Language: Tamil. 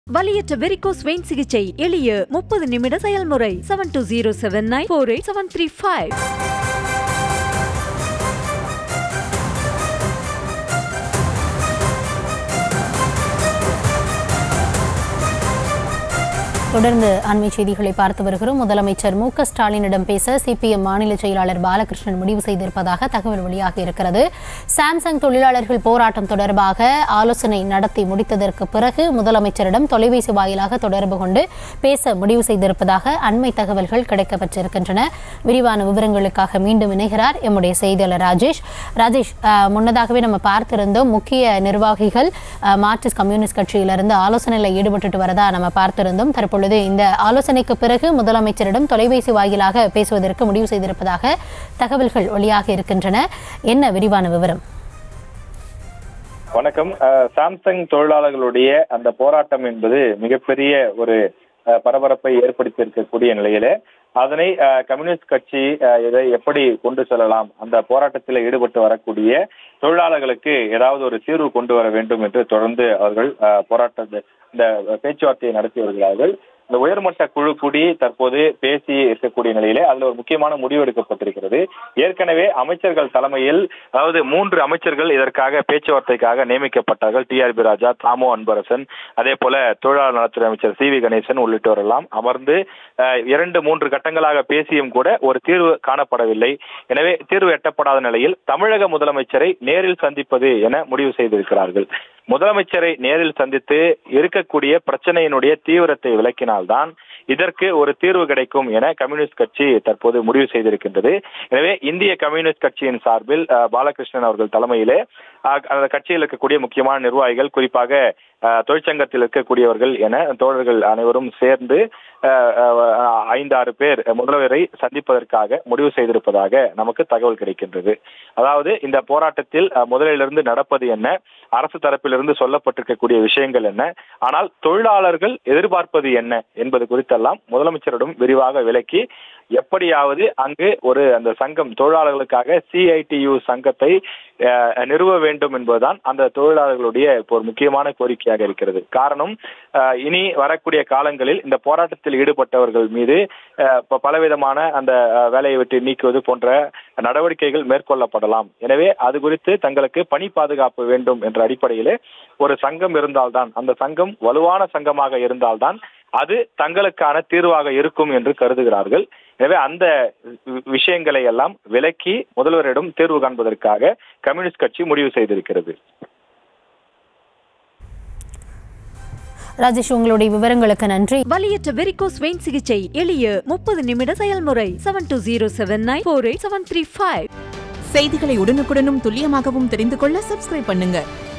வலியற்ற வெரிகோஸ் வெயின் சிகிச்சை எளிய முப்பது நிமிட செயல்முறை seven two zero seven nine four eight seven three five தொடர்ந்து அண்மை செய்திகளை பார்த்து வருகிறோம் முதலமைச்சர் மு க ஸ்டாலினிடம் பேச சிபிஎம் மாநில செயலாளர் பாலகிருஷ்ணன் முடிவு செய்திருப்பதாக தகவல் வெளியாகி இருக்கிறது சாம்சங் தொழிலாளர்கள் போராட்டம் தொடர்பாக ஆலோசனை நடத்தி முடித்ததற்கு பிறகு முதலமைச்சரிடம் தொலைபேசி வாயிலாக தொடர்பு கொண்டு பேச முடிவு செய்திருப்பதாக அண்மை தகவல்கள் கிடைக்கப்பட்டிருக்கின்றன விரிவான விவரங்களுக்காக மீண்டும் இணைகிறார் எம்முடைய செய்தியாளர் ராஜேஷ் ராஜேஷ் அஹ், முன்னதாகவே நம்ம பார்த்திருந்தோம் முக்கிய நிர்வாகிகள் அஹ், மார்க்சிஸ்ட் கம்யூனிஸ்ட் கட்சியிலிருந்து ஆலோசனையில் ஈடுபட்டுட்டு வரதா நம்ம பார்த்திருந்தோம் தற்பொழுது இந்த ஆலோசனைக்கு பிறகு முதலமைச்சரிடம் தொலைபேசி வாயிலாக பேசுவதற்கு முடிவு செய்திருப்பதாக தகவல்கள் வெளியாக இருக்கின்றன என்ன விரிவான விவரம் வணக்கம் அஹ், சாம்சங் தொழிலாளர்களுடைய அந்த போராட்டம் என்பது மிகப்பெரிய ஒரு அஹ், பரபரப்பை ஏற்படுத்தி இருக்கக்கூடிய நிலையிலே அதனை அஹ், கம்யூனிஸ்ட் கட்சி அஹ், இதை எப்படி கொண்டு செல்லலாம் அந்த போராட்டத்தில் ஈடுபட்டு வரக்கூடிய தொழிலாளர்களுக்கு ஏதாவது ஒரு தீர்வு கொண்டு வர வேண்டும் என்று தொடர்ந்து அவர்கள் அஹ், போராட்டத்தை இந்த பேச்சுவார்த்தையை நடத்தி வருகிறார்கள் இந்த உயர்மட்ட குழு கூடி தற்போது பேசி இருக்கக்கூடிய நிலையிலே அதுல ஒரு முக்கியமான முடிவு எடுக்கப்பட்டிருக்கிறது ஏற்கனவே அமைச்சர்கள் தலைமையில் அதாவது மூன்று அமைச்சர்கள் இதற்காக பேச்சுவார்த்தைக்காக நியமிக்கப்பட்டார்கள் டிஆர்பி ராஜா தாமோ அன்பரசன் அதே போல தொழிலாளர் நலத்துறை அமைச்சர் சி வி கணேசன் உள்ளிட்டோர் எல்லாம் அமர்ந்து அஹ், இரண்டு மூன்று கட்டங்களாக பேசியும் கூட ஒரு தீர்வு காணப்படவில்லை எனவே தீர்வு எட்டப்படாத நிலையில் தமிழக முதலமைச்சரை நேரில் சந்திப்பது என முடிவு செய்திருக்கிறார்கள் முதலமைச்சரை நேரில் சந்தித்து இருக்கக்கூடிய பிரச்சனையினுடைய தீவிரத்தை விளக்கினால்தான் இதற்கு ஒரு தீர்வு கிடைக்கும் என கம்யூனிஸ்ட் கட்சி தற்போது முடிவு செய்திருக்கின்றது எனவே இந்திய கம்யூனிஸ்ட் கட்சியின் சார்பில் அஹ், பாலகிருஷ்ணன் அவர்கள் தலைமையிலே அஹ், அந்த கட்சியில் இருக்கக்கூடிய முக்கியமான நிர்வாகிகள் குறிப்பாக அஹ், தொழிற்சங்கத்தில் இருக்கக்கூடியவர்கள் என தோழர்கள் அனைவரும் சேர்ந்து அஹ், அஹ், ஐந்தாறு பேர் முதல்வரை சந்திப்பதற்காக முடிவு செய்திருப்பதாக நமக்கு தகவல் கிடைக்கின்றது அதாவது இந்த போராட்டத்தில் அஹ், முதலிலிருந்து நடப்பது என்ன அரசு தரப்பிலிருந்து சொல்லப்பட்டிருக்கக்கூடிய விஷயங்கள் என்ன ஆனால் தொழிலாளர்கள் எதிர்பார்ப்பது என்ன என்பது குறித்தெல்லாம் முதலமைச்சரிடம் விரிவாக விளக்கி எப்படியாவது அங்கு ஒரு அந்த சங்கம் தொழிலாளர்களுக்காக சிஐடியு சங்கத்தை அஹ், நிறுவ வேண்டும் என்பதுதான் அந்த தொழிலாளர்களுடைய இப்போ ஒரு முக்கியமான கோரிக்கையாக இருக்கிறது காரணம் அஹ், இனி வரக்கூடிய காலங்களில் இந்த போராட்டத்தில் ஈடுபட்டவர்கள் மீது அஹ், ப- பலவிதமான அந்த அஹ், வேலையை விட்டு நீக்குவது போன்ற நடவடிக்கைகள் மேற்கொள்ளப்படலாம் எனவே அது குறித்து தங்களுக்கு பணி பாதுகாப்பு வேண்டும் என்ற அடிப்படையிலே ஒரு சங்கம் இருந்தால்தான் அந்த சங்கம் வலுவான சங்கமாக இருந்தால்தான் அது தங்களுக்கான தீர்வாக இருக்கும் என்று கருதுகிறார்கள் எனவே அந்த வி- விஷயங்களை எல்லாம் விலக்கி முதல்வரிடம் தீர்வு காண்பதற்காக கம்யூனிஸ்ட் கட்சி முடிவு செய்திருக்கிறது ராஜேஷ் உங்களுடைய விவரங்களுக்கு நன்றி வலியற்ற வெரிகோஸ் வெயின் சிகிச்சை எளிய முப்பது நிமிட செயல்முறை seven two zero seven nine four eight seven three five செய்திகளை உடனுக்குடனும் துல்லியமாகவும் தெரிந்து கொள்ள சப்ஸ்கிரைப் பண்ணுங்க